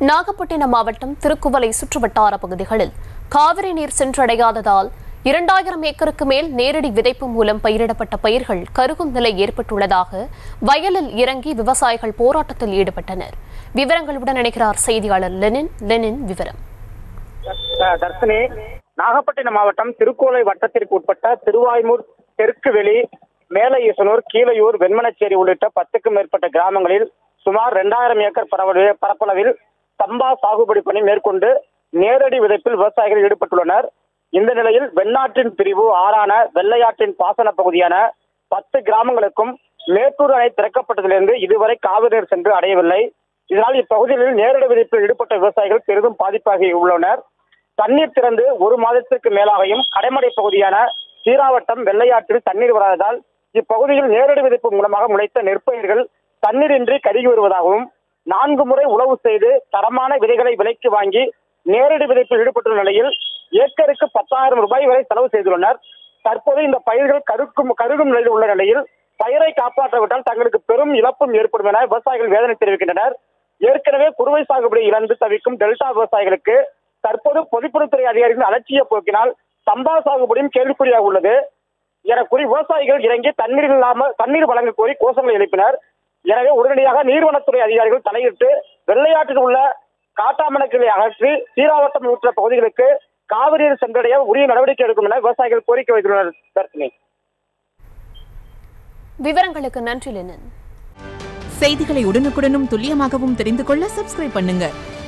நாகப்பட்டினம் மாவட்டம் திருக்குவளை சுற்றுவட்டார பகுதிகளில் காவிரி நீர் சென்றடையாததால் இரண்டாயிரம் ஏக்கருக்கு மேல் நேரடி விதைப்பு மூலம் பயிரிடப்பட்ட பயிர்கள் கருகும் நிலை ஏற்பட்டுள்ளதாக வயலில் இறங்கி விவசாயிகள் போராட்டத்தில் ஈடுபட்டனர் விவரங்களுடன் இணைக்கிறார் செய்தியாளர் லெனின் லெனின் விவரம் அஹ் தர்ஷினி நாகப்பட்டினம் மாவட்டம் திருக்கோளை வட்டத்திற்கு உட்பட்ட திருவாய்மூர் தெற்கு வெளி மேல ஈசனூர் கீழையூர் வெண்மனச்சேரி உள்ளிட்ட பத்துக்கும் மேற்பட்ட கிராமங்களில் சுமார் இரண்டாயிரம் ஏக்கர் பரவல் பரப்பளவில் சம்பா சாகுபடி பணி மேற்கொண்டு நேரடி விதைப்பில் விவசாயிகள் ஈடுபட்டுள்ளனர் இந்த நிலையில் வெண்ணாற்றின் பிரிவு ஆறான வெள்ளையாற்றின் பாசன பகுதியான பத்து கிராமங்களுக்கும் மேட்டூர் அணை திறக்கப்பட்டதிலிருந்து இதுவரை காவிரி நீர் சென்று அடையவில்லை இதனால் இப்பகுதிகளில் நேரடி விதைப்பில் ஈடுபட்ட விவசாயிகள் பெரிதும் பாதிப்பாகி உள்ளனர் தண்ணீர் திறந்து ஒரு மாதத்திற்கு மேலாகையும் கடைமடை பகுதியான சீராவட்டம் வெள்ளையாற்றில் தண்ணீர் வராததால் இப்பகுதியில் நேரடி விதைப்பு மூலமாக முளைத்த நெற்பயிர்கள் தண்ணீரின்றி கருகி வருவதாகவும் நான்கு முறை உழவு செய்து தரமான விதைகளை விலைக்கு வாங்கி நேரடி விதைப்பில் ஈடுபட்டுள்ள நிலையில் ஏக்கருக்கு பத்தாயிரம் ரூபாய் வரை செலவு செய்துள்ளனர் தற்போது இந்த பயிர்கள் கருக்கும் கருகும் நிலையில் உள்ள நிலையில் பயிரை காப்பாற்றாவிட்டால் தங்களுக்கு பெரும் இழப்பும் ஏற்படும் என விவசாயிகள் வேதனை தெரிவிக்கின்றனர் ஏற்கனவே குறுவை சாகுபடி இழந்து தவிக்கும் டெல்டா விவசாயிகளுக்கு தற்போது பொதுப்பணித்துறை அதிகாரிகள் அலட்சிய போக்கினால் சம்பா சாகுபடியும் கேள்விக்குறியாக உள்ளது என கூறி விவசாயிகள் இறங்கி தண்ணீர் இல்லாமல் தண்ணீர் வழங்க கோரி கோஷங்களை எழுப்பினர் எனவே உடனடியாக நீர்வளத்துறை அதிகாரிகள் தலையிட்டு வெள்ளையாற்றில் உள்ள காட்டாமணக்களை அகற்றி சீராவட்டம் உள்ள பகுதிகளுக்கு காவிரி நீர் சென்றடைய உரிய நடவடிக்கை எடுக்கும் என விவசாயிகள் கோரிக்கை வைத்துள்ளனர் தர்ஷினி விவரங்களுக்கு நன்றி லெனின் செய்திகளை உடனுக்குடனும் துல்லியமாகவும் தெரிந்து கொள்ள சப்ஸ்கிரைப் பண்ணுங்க